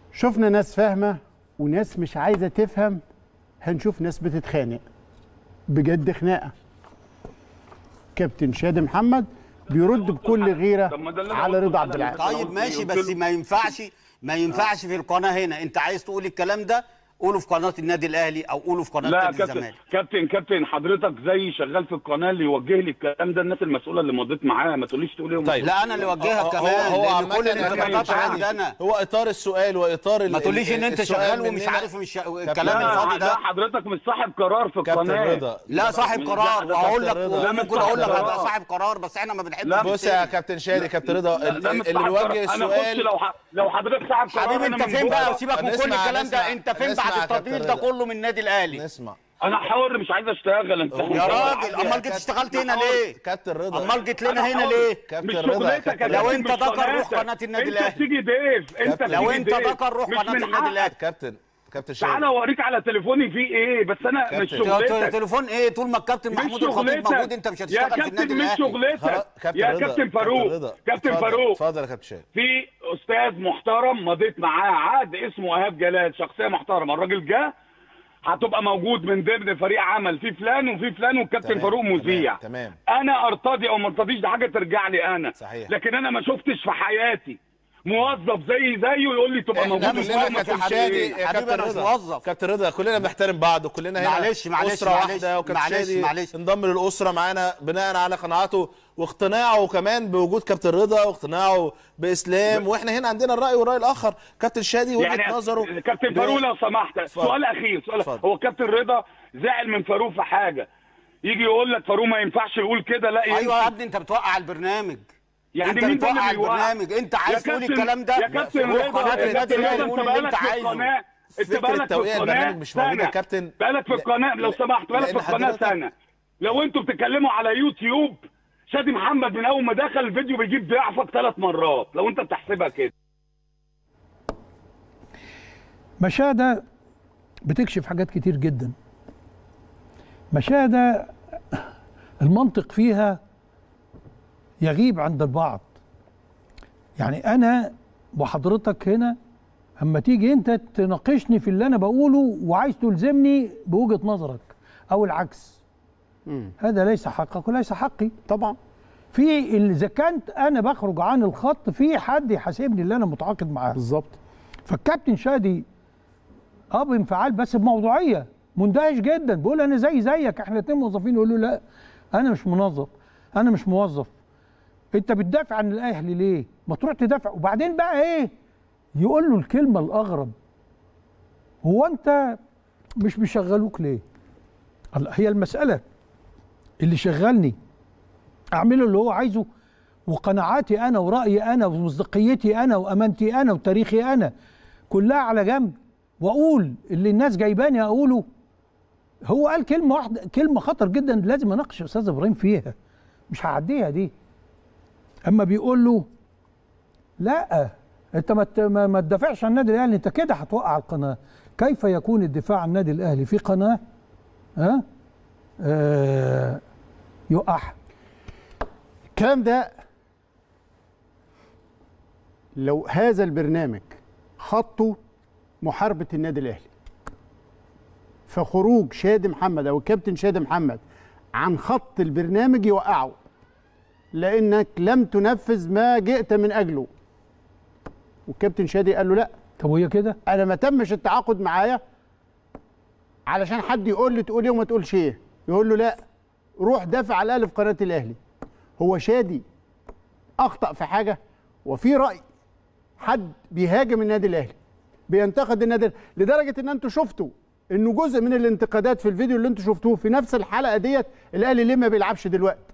شفنا ناس فاهمه وناس مش عايزه تفهم هنشوف ناس بتتخانق بجد خناقه كابتن شادي محمد بيرد بكل غيره طب ما ده اللي أنا على قلته رضا عبد لحضرتك. العال طيب ماشي قلت بس له- ما ينفعش ما ينفعش في القناه هنا انت عايز تقول الكلام ده قوله في قناه النادي الاهلي او قوله في قناه لا نادي كابتن الزمالك كابتن كابتن حضرتك زي شغال في القناه اللي يوجه لي الكلام ده الناس المسؤوله اللي مضيت معاها ما تقوليش تقول ايه طيب. لا انا اللي اوجهك هو- كمان هو لان عامة كل يا الانتقادات كابتن عندي شادي، انا هو اطار السؤال واطار ال- ما تقوليش ان انت السؤال شغال ومش مننا- عارف مش الكلام كابتن- الفاضي لا ده حضرتك مش صاحب قرار في كابتن القناه رضا لا صاحب لا، قرار ده واقول لك كابتن رضا. ممكن لا، اقول لك صاحب ابقى قرار. صاحب قرار بس احنا ما بنحبش لا، بص يا كابتن شادي كابتن رضا لا، ال- لا، مش اللي صاحب بيوجه قرار. انا بص السؤال لو ح... لو حضرتك صاحب قرار حبيبي أنا انت من فين جوه. بقى سيبك من كل نسمع- الكلام نسمع- ده انت فين نسمع بعد يا التطوير كابتن ده رضا. كله من النادي الاهلي نسمع انا حر مش عايز اشتغل انت يا راجل امال جيت اشتغلت هنا ليه كابتن رضا امال جيت لنا أنا هنا حر. ليه كابتن مش رضا شغلتك يا كابتن لو كابتن، انت مش ذكر روح قناتك. قناة النادي انت الأهلي. بتيجي ضيف انت كابتن. لو بتيجي انت ضيف. ذكر روح مش قناة من النادي حقك. الاهلي كابتن كابتن شادي تعالى اوريك على تليفوني فيه ايه بس انا مش كابتن. شغلتك تليفون ايه طول ما الكابتن مش محمود الخطيب شغلتك. موجود انت مش يا هتشتغل في كابتن النادي مش الاهلي خلاص، شغلتك كابتن يا رضا كابتن كابتن فاروق رضا. كابتن اتفضل، فاروق اتفضل يا كابتن شادي في استاذ محترم مضيت معاه عقد اسمه ايهاب جلال شخصيه محترمه الراجل جه هتبقى موجود من ضمن فريق عمل في فلان وفي فلان والكابتن تمام، فاروق مذيع تمام، انا ارتضي او ما ارتضيش دي حاجه ترجع لي انا صحيح. لكن انا ما شفتش في حياتي موظف زي زيه يقول لي تبقى احنا موجود كلنا وما كابتن تقولش شادي إيه. يا حبيبي كابتن أنا مش رضا موظف. كابتن رضا كلنا بنحترم بعض وكلنا هنا معلش، معلش، اسره معلش، واحده وكابتن معلش، شادي معلش. انضم للاسره معانا بناء على قناعاته واقتناعه كمان بوجود كابتن رضا واقتناعه باسلام واحنا هنا عندنا الراي والراي الاخر كابتن شادي وجهه يعني نظره كابتن ب- فاروق لو سمحت اتفضل. سؤال اخير سؤال اتفضل. هو كابتن رضا زعل من فاروق في حاجه يجي يقول لك فاروق ما ينفعش يقول كده لا ايوه يا ينفع. ابني انت بتوقع البرنامج يعني انت مين ده بتوقع اللي بيوقع؟ البرنامج انت يا عايز تقول كابتن- الكلام ده يا كابتن روح رضا قناة يا النادي كابتن الاهلي رضا انت قول اللي انت بقالك في عايزه القناه انت فكرة بقالك في توقيع القناه البرنامج مش موجودة سنة. يا كابتن. بقالك في لا- القناه لو سمحت بقالك في لأن القناه حضرتك- سنه لو انتوا بتتكلموا على يوتيوب شادي محمد من اول ما دخل الفيديو بيجيب ضعفك ثلاث مرات لو انت بتحسبها كده مشاهدة بتكشف حاجات كتير جدا مشاهدة المنطق فيها يغيب عند البعض يعني أنا وحضرتك هنا أما تيجي أنت تناقشني في اللي أنا بقوله وعايز تلزمني بوجهة نظرك أو العكس هذا ليس حقك وليس حقي طبعا في ال- إذا كنت أنا بخرج عن الخط في حد يحاسبني اللي أنا متعاقد معاه بالظبط فالكابتن شادي اه بانفعال بس بموضوعيه مندهش جدا بيقول انا زي زيك احنا اتنين موظفين يقول له لا انا مش منظف انا مش موظف انت بتدافع عن الاهلي ليه ما تروح تدافع وبعدين بقى ايه يقول له الكلمه الاغرب هو انت مش بيشغلوك ليه الله، هي المساله اللي شغلني اعمله اللي هو عايزه وقناعاتي انا ورايي انا ومصداقيتي انا وامانتي انا وتاريخي انا كلها على جنب واقول اللي الناس جايباني اقوله هو قال كلمه واحده كلمه خطر جدا لازم اناقش استاذ ابراهيم فيها مش هعديها دي اما بيقول له لا انت ما ت- ما ما تدافعش عن النادي الاهلي انت كده هتوقع القناه كيف يكون الدفاع عن النادي الاهلي في قناه ها آه يوقعها الكلام ده لو هذا البرنامج خطه محاربة النادي الأهلي فخروج شادي محمد أو الكابتن شادي محمد عن خط البرنامج يوقعه لأنك لم تنفذ ما جئت من أجله والكابتن شادي قال له لا طب وهي كده أنا ما تمش التعاقد معايا علشان حد يقول لي تقول ايه وما تقولش ايه يقول له لا روح دافع على الأهلي في قناة الأهلي هو شادي اخطا في حاجه وفي راي حد بيهاجم النادي الاهلي بينتقد النادي الأهلي. لدرجه ان انتوا شفتوا انه جزء من الانتقادات في الفيديو اللي انتوا شفتوه في نفس الحلقه ديت الاهلي ليه ما بيلعبش دلوقتي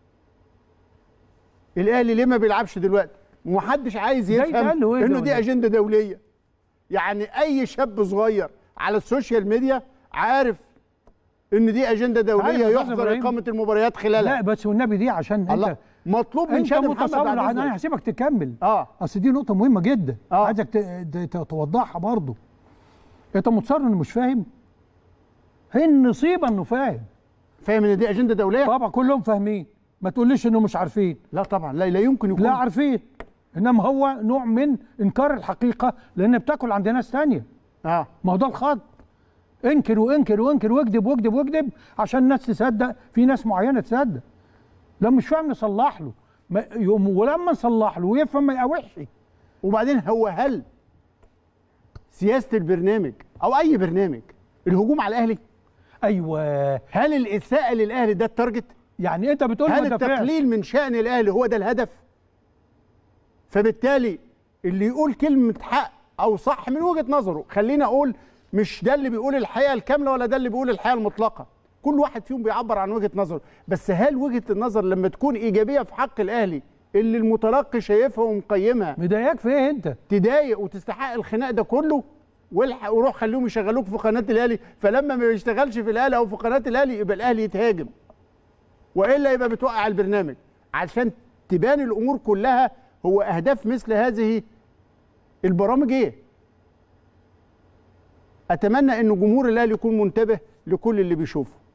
الاهلي ليه ما بيلعبش دلوقتي ومحدش عايز ده يفهم يتقال له إيه انه ده دي ولا؟ اجنده دوليه يعني اي شاب صغير على السوشيال ميديا عارف ان دي اجنده دوليه عارف يا أستاذ يحظر إبراهيم؟ اقامه المباريات خلالها لا بس والنبي دي عشان الله انت مطلوب من انت شادي محمد متصور بعد انا إذنك. هسيبك تكمل اه اصل دي نقطه مهمه جدا آه. عايزك ت- ت- توضحها برضه انت متصور انه مش فاهم هي النصيبه انه فاهم فاهم ان دي اجنده دوليه طبعا كلهم فاهمين ما تقوليش انه مش عارفين لا طبعا لا لا يمكن يكون لا عارفين انما هو نوع من انكار الحقيقه لان بتاكل عند ناس تانية اه ما هو ده الخط انكر وانكر وانكر واكذب واكذب واكذب عشان الناس تصدق في ناس معينه تصدق لو مش فاهم نصلح له ما يقوم ولما نصلح له ويفهم ما يقاوحش وبعدين هو هل سياسه البرنامج او اي برنامج الهجوم على الاهلي ايوه هل الاساءه للاهلي ده التارجت يعني انت بتقول ما هل دافعش. التقليل من شان الاهلي هو ده الهدف فبالتالي اللي يقول كلمه حق او صح من وجهه نظره خلينا اقول مش ده اللي بيقول الحقيقه الكامله ولا ده اللي بيقول الحقيقه المطلقه كل واحد فيهم بيعبر عن وجهه نظره بس هل وجهه النظر لما تكون ايجابيه في حق الاهلي اللي المتلقي شايفها ومقيمها مضايقك في ايه انت تضايق وتستحق الخناق ده كله والحق وروح خليهم يشغلوك في قناه الاهلي فلما ما يشتغلش في الاهلي او في قناه الاهلي يبقى الاهلي يتهاجم والا يبقى بتوقع البرنامج عشان تبان الامور كلها هو اهداف مثل هذه البرامج ايه اتمنى ان جمهور الاهلي يكون منتبه لكل اللي بيشوفه